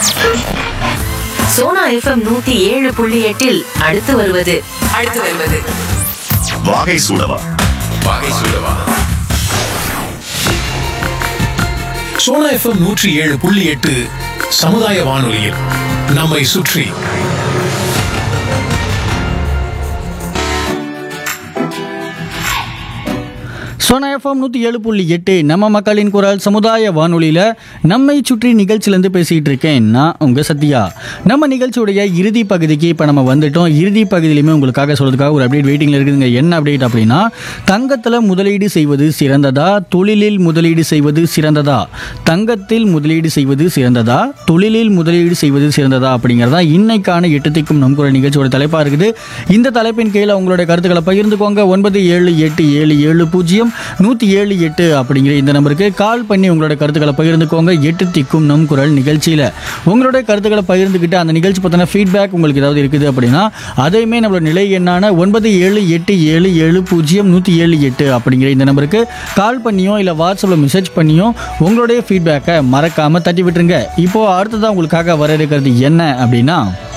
Sona FM நூத்தி ஏழு புள்ளி எட்டில் அடுத்து வருவது அடுத்து வருவது வாகை சூடவா வாகை சூடவா சோனா எஃப்எம் நூற்றி ஏழு புள்ளி எட்டு சமுதாய வானொலியில் நம்மை சுற்றி சோனா எஃப்எம் நூற்றி ஏழு புள்ளி எட்டு நம்ம மக்களின் குரல் சமுதாய வானொலியில் நம்மை சுற்றி நிகழ்ச்சியிலேருந்து பேசிகிட்டு இருக்கேன் நான் உங்கள் சத்யா நம்ம நிகழ்ச்சியுடைய இறுதி பகுதிக்கு இப்போ நம்ம வந்துட்டோம் இறுதி பகுதியிலுமே உங்களுக்காக சொல்கிறதுக்காக ஒரு அப்டேட் வெயிட்டிங்கில் இருக்குதுங்க என்ன அப்டேட் அப்படின்னா தங்கத்தில் முதலீடு செய்வது சிறந்ததா தொழிலில் முதலீடு செய்வது சிறந்ததா தங்கத்தில் முதலீடு செய்வது சிறந்ததா தொழிலில் முதலீடு செய்வது சிறந்ததா அப்படிங்கிறதா இன்னைக்கான எட்டு திக்கும் நம் குரல் நிகழ்ச்சியோட தலைப்பாக இருக்குது இந்த தலைப்பின் கீழே உங்களுடைய கருத்துக்களை பகிர்ந்துக்கோங்க ஒன்பது ஏழு எட்டு ஏழு ஏழு பூஜ்ஜியம் நூற்றி ஏழு எட்டு அப்படிங்கிற இந்த நம்பருக்கு கால் பண்ணி உங்களோட கருத்துக்களை பகிர்ந்துக்கோங்க எட்டு திக்கும் நம் குரல் நிகழ்ச்சியில் உங்களுடைய கருத்துக்களை பகிர்ந்துக்கிட்டு அந்த நிகழ்ச்சி பற்றின ஃபீட்பேக் உங்களுக்கு ஏதாவது இருக்குது அப்படின்னா அதையுமே நம்மளோட நிலை எண்ணான ஒன்பது ஏழு எட்டு ஏழு ஏழு பூஜ்ஜியம் நூற்றி ஏழு எட்டு அப்படிங்கிற இந்த நம்பருக்கு கால் பண்ணியோ இல்லை வாட்ஸ்அப்பில் மெசேஜ் பண்ணியோ உங்களுடைய ஃபீட்பேக்கை மறக்காமல் தட்டி விட்டுருங்க இப்போ அடுத்ததான் உங்களுக்காக வர இருக்கிறது என்ன அப்படின்னா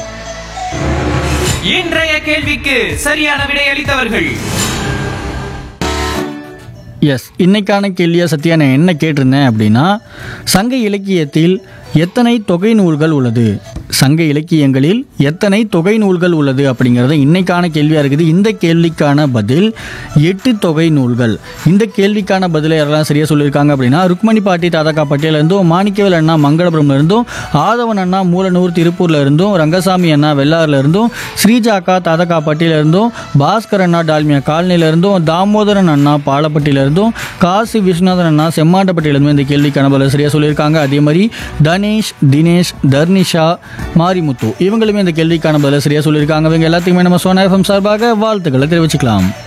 இன்றைய கேள்விக்கு சரியான விடை அளித்தவர்கள் எஸ் இன்னைக்கான கேள்வியா சத்யா நான் என்ன கேட்டிருந்தேன் அப்படின்னா சங்க இலக்கியத்தில் எத்தனை தொகை நூல்கள் உள்ளது சங்க இலக்கியங்களில் எத்தனை தொகை நூல்கள் உள்ளது அப்படிங்கிறது இன்னைக்கான கேள்வியாக இருக்குது இந்த கேள்விக்கான பதில் எட்டு தொகை நூல்கள் இந்த கேள்விக்கான பதிலை யாரெல்லாம் சரியாக சொல்லியிருக்காங்க அப்படின்னா ருக்மணி பாட்டி தாதாக்கா பட்டியல இருந்தும் மாணிக்கவேல் அண்ணா மங்களபுரம்ல இருந்தும் ஆதவன் அண்ணா மூலனூர் திருப்பூர்ல இருந்தும் ரங்கசாமி அண்ணா வெள்ளாறுல இருந்தும் ஸ்ரீஜா அக்கா தாதக்கா பட்டியில இருந்தும் பாஸ்கர் அண்ணா டால்மியா காலனில இருந்தும் தாமோதரன் அண்ணா பாலப்பட்டியில இருந்தும் காசி விஸ்வநாதன் அண்ணா செம்மாட்டப்பட்டியில இருந்தும் இந்த கேள்விக்கான பதில் சரியா சொல்லியிருக்காங்க அதே மாதிரி தனேஷ் தினேஷ் தர்னிஷா மாரிமுத்து இவங்களுமே இந்த கேள்விக்கான பதில் சரியா சொல்லியிருக்காங்க இவங்க எல்லாத்துக்குமே நம்ம சோனா எஃப்எம் சார்பாக வாழ்த்துக்களை தெரிவிச்சுக்கலாம்